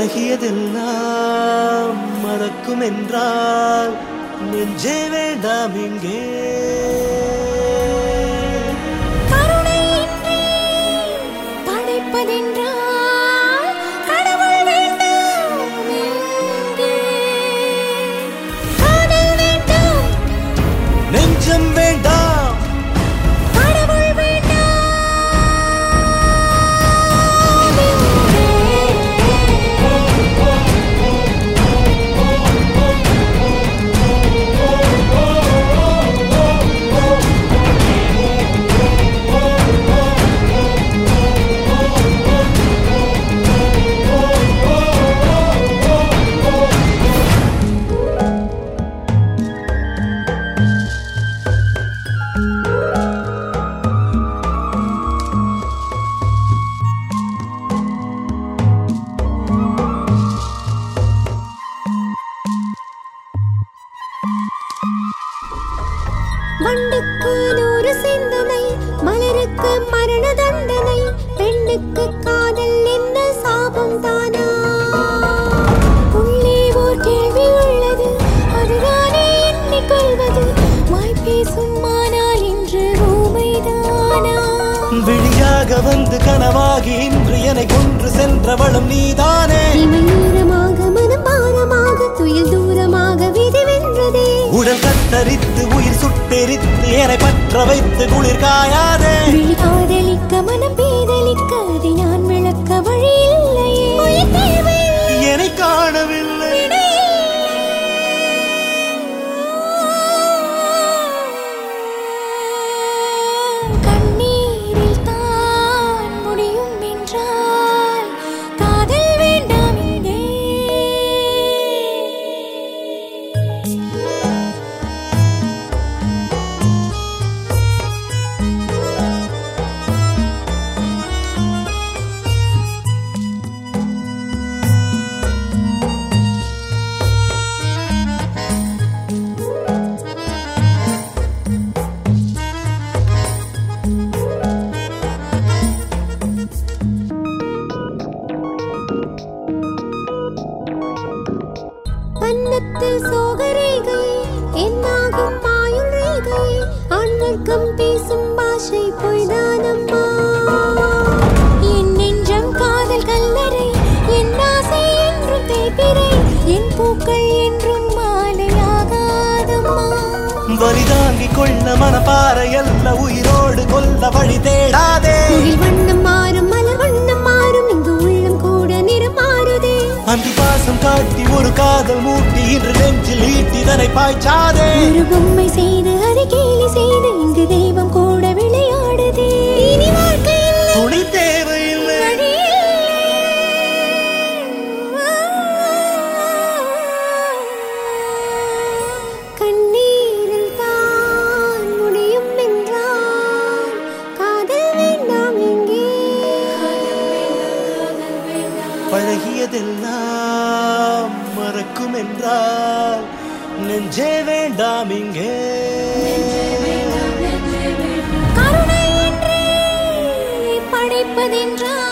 பழகியதெல்லாம் மறக்கும் என்றால் நெஞ்சே வேண்டாம் இங்கே கருணையின்றி படைப்பதென்றால் கடவுள் வேண்டாம் எங்கே? காதல் வேண்டாம் நெஞ்சம் வேண்டாம் கடவுள் வேண்டாம் வண்டுக்கு நூறு சிந்தனை மலருக்கு மரண தண்டனை பெண்ணுக்கு காதல் என்ன சாபம் தானா உள்ளே ஓர் கேள்வி உள்ளது அதுதானே எண்ணிக்கொள்வது வாய் பேசும் ஆனால் இன்று ஊமைதானா விழியாக வந்து கனவாகி இன்று என்னை கொன்று சென்றவளும் நீதானே இமை ஈரமாக மனம் பாரமாக துயில் தூரமாக விதி வென்றதே உடல் கத்தரித்து உயிர் சுட்டெரித்து என்னை பற்ற வைத்து குளிர் காயாதே விழி காதலிக்க மனம் பேதலிக்க அதை நான் விளக்க வழி இல்லையே உயிர் தேவையில்லை என்னை காணவில்லை கண்ணீரில் தான் முடியும் என்றால் காதல் வேண்டாம் இங்கே கன்னத்தில் சோகரேகை என்னாகும் மாயுள் ரேகை ஆண் வர்க்கம் பேசும் பாஷை பொய்தானம்மா என் நெஞ்சம் காதல் கல்லறை என் ஆசை என்றும் தேய்பிரை என் பூக்கள் என்றும் மாலையாகாதம்மா வலிதாங்கிக் கொள்ள மனப்பாறை அல்ல உயிரோடு கொல்ல வழி தேடாதே முகில் வண்ணம் மாறும் மலர் வண்ணம் மாறும் இங்கு உள்ளம் கூட நிறம் மாறுதே அந்தி பாசம் காட்டி ஒரு காதல் மூட்டி இன்று நெஞ்சில் ஈட்டிதனை பாய்ச்சாதே ஒரு பொம்மை செய்து அதை கேலி செய்து இங்கு தெய்வம் கூட விளையாடுதே இனி வாழ்க்கை இல்லை துணி தேவையில்லை வழி இல்லை. கண்ணீரில் தான் முடியும் என்றால் காதல் வேண்டாம் இங்கே பழகியதெல்லாம் மறக்கும் என்றால் நெஞ்சே வேண்டாம் இங்கே கருணையின்றி படைப்பதென்றால்